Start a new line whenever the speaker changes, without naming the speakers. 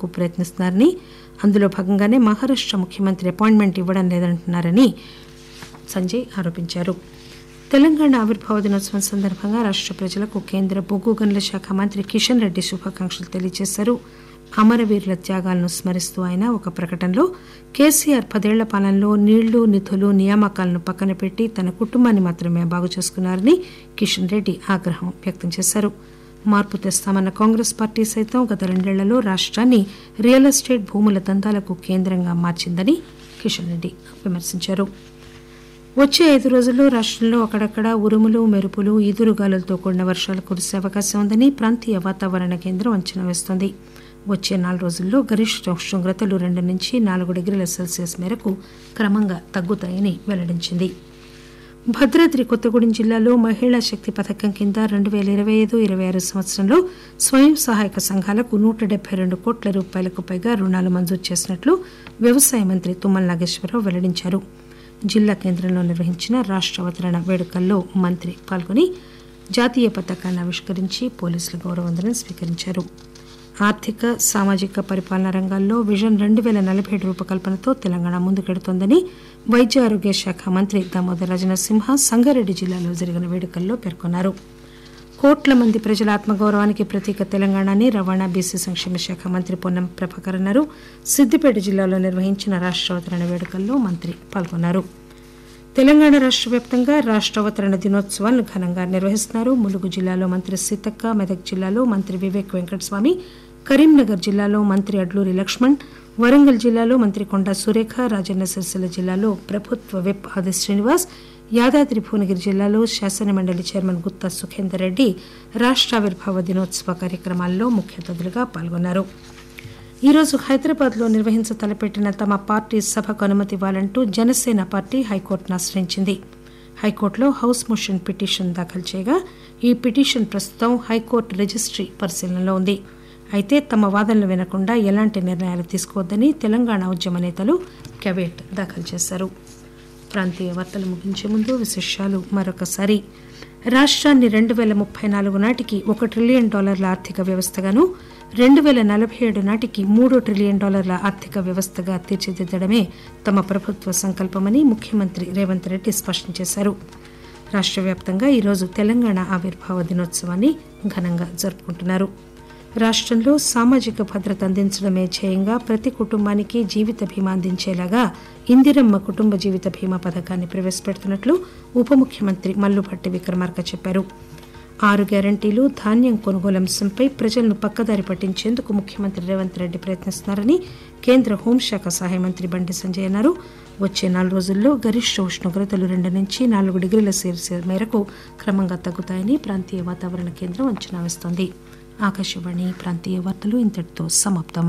చేసేందుకు ప్రయత్నిస్తున్నారని అందులో భాగంగానే మహారాష్ట ముఖ్యమంత్రి అపాయింట్మెంట్ ఇవ్వడం లేదంటున్నారని సంజయ్ ఆరోపించారు తెలంగాణ ఆవిర్భావ దినోత్సవం సందర్భంగా రాష్ట ప్రజలకు కేంద్ర బొగ్గు గనుల శాఖ మంత్రి కిషన్ రెడ్డి శుభాకాంక్షలు తెలియజేశారు అమరవీరుల త్యాగాలను స్మరిస్తూ ఆయన ఒక ప్రకటనలో కేసీఆర్ పదేళ్ల పాలనలో నీళ్లు నిధులు నియామకాలను పక్కన పెట్టి తన కుటుంబాన్ని మాత్రమే బాగు చేసుకున్నారని కిషన్ రెడ్డి ఆగ్రహం వ్యక్తం చేశారు మార్పు తెస్తామన్న కాంగ్రెస్ పార్టీ సైతం గత రెండేళ్లలో రాష్ట్రాన్ని రియల్ ఎస్టేట్ భూముల దందాలకు కేంద్రంగా మార్చిందని కిషన్ రెడ్డి విమర్శించారు వచ్చే ఐదు రోజుల్లో రాష్టంలో అక్కడక్కడ ఉరుములు మెరుపులు ఈదురుగాలులతో కూడిన వర్షాలు కురిసే అవకాశం ఉందని ప్రాంతీయ వాతావరణ కేంద్రం అంచనా వేస్తోంది వచ్చే నాలుగు రోజుల్లో గరిష్ట ఉష్ణోగ్రతలు రెండు నుంచి నాలుగు డిగ్రీల సెల్సియస్ మేరకు క్రమంగా తగ్గుతాయని వెల్లడించింది భద్రాద్రి కొత్తగూడెం జిల్లాలో మహిళా శక్తి పథకం కింద రెండు పేల ఇరవై ఐదు ఇరవై ఆరు సంవత్సరంలో స్వయం సహాయక సంఘాలకు నూట డెబ్బై రెండు కోట్ల రూపాయలకు పైగా రుణాలు మంజూరు చేసినట్లు వ్యవసాయ మంత్రి తుమ్మల నాగేశ్వరరావు వెల్లడించారు జిల్లా కేంద్రంలో నిర్వహించిన రాష్ట్ర అవతరణ వేడుకల్లో మంత్రి పాల్గొని జాతీయ పతాకాన్ని ఆవిష్కరించి పోలీసుల గౌరవవందనం స్వీకరించారు ఆర్థిక సామాజిక పరిపాలనా రంగాల్లో విజన్ రెండు పేల నలభై ఏడు రూపకల్పనతో తెలంగాణ ముందుకెడుతోందని వైద్య ఆరోగ్య శాఖ మంత్రి దామోదర్ రాజనరసింహ సంగారెడ్డి జిల్లాలో జరిగిన వేడుకల్లో పేర్కొన్నారు కోట్ల మంది ప్రజల ఆత్మగౌరవానికి ప్రతీక తెలంగాణని రవాణా బీసీ సంక్షేమ శాఖ మంత్రి పొన్నం ప్రభాకర్ అన్నారు సిద్దిపేట జిల్లాలో నిర్వహించిన రాష్ట్ర అవతరణ వేడుకల్లో మంత్రి పాల్గొన్నారు తెలంగాణ రాష్ట్ర వ్యాప్తంగా రాష్ట్ర అవతరణ దినోత్సవాలను ఘనంగా నిర్వహిస్తున్నారు ములుగు జిల్లాలో మంత్రి సీతక్క మెదక్ జిల్లాలో మంత్రి వివేక్ వెంకటస్వామి కరీంనగర్ జిల్లాలో మంత్రి అడ్లూరి లక్ష్మణ్ వరంగల్ జిల్లాలో మంత్రి కొండా సురేఖ రాజన్న సిరిసిల్ల జిల్లాలో ప్రభుత్వ విప్ ఆది శ్రీనివాస్ యాదాద్రి భువనగిరి జిల్లాలో శాసనమండలి చైర్మన్ గుత్తా సుఖేందర్ రెడ్డి రాష్ట్ర ఆవిర్భావ దినోత్సవ కార్యక్రమాల్లో ముఖ్య అతిథులుగా పాల్గొన్నారు ఈరోజు హైదరాబాద్లో నిర్వహించ తలపెట్టిన తమ పార్టీ సభకు అనుమతి ఇవ్వాలంటూ జనసేన పార్టీ హైకోర్టును ఆశ్రయించింది హైకోర్టులో హౌస్ మోషన్ పిటిషన్ దాఖలు చేయగా ఈ పిటిషన్ ప్రస్తుతం హైకోర్టు రిజిస్ట్రీ పరిశీలనలో ఉంది అయితే తమ వాదనలు వినకుండా ఎలాంటి నిర్ణయాలు తీసుకోవద్దని తెలంగాణ ఉద్యమ నేతలు కెవేట్ దాఖలు చేశారు ప్రాంతీయ వార్తలు ముగించే ముందు విశేషాలు మరొకసారి రాష్ట్రాన్ని రెండు వేల ముప్పై నాలుగు నాటికి ఒక ట్రిలియన్ డాలర్ల ఆర్థిక వ్యవస్థగాను రెండు వేల నలభై ఏడు నాటికి మూడు ట్రిలియన్ డాలర్ల ఆర్థిక వ్యవస్థగా తీర్చిదిద్దడమే తమ ప్రభుత్వ సంకల్పమని ముఖ్యమంత్రి రేవంత్ రెడ్డి స్పష్టం చేశారు రాష్ట్ర వ్యాప్తంగా ఈరోజు తెలంగాణ ఆవిర్భావ దినోత్సవాన్ని ఘనంగా జరుపుకుంటున్నారు రాష్ట్రంలో సామాజిక భద్రత అందించడమే ధ్యేయంగా ప్రతి కుటుంబానికి జీవిత బీమా అందించేలాగా ఇందిరమ్మ కుటుంబ జీవిత బీమా పథకాన్ని ప్రవేశపెడుతున్నట్లు ఉప ముఖ్యమంత్రి మల్లుభట్టి విక్రమార్క చెప్పారు ఆరు గ్యారంటీలు ధాన్యం కొనుగోలు అంశంపై ప్రజలను పక్కదారి పట్టించేందుకు ముఖ్యమంత్రి రేవంత్ రెడ్డి ప్రయత్నిస్తున్నారని కేంద్ర హోంశాఖ సహాయ మంత్రి బండి సంజయ్ అన్నారు వచ్చే నాలుగు రోజుల్లో గరిష్ట ఉష్ణోగ్రతలు రెండు నుంచి నాలుగు డిగ్రీల సెల్సియస్ మేరకు క్రమంగా తగ్గుతాయని ప్రాంతీయ వాతావరణ కేంద్రం అంచనా వేస్తోంది ఆకాశవాణి ప్రాంతీయ వార్తలు ఇంతటితో సమాప్తం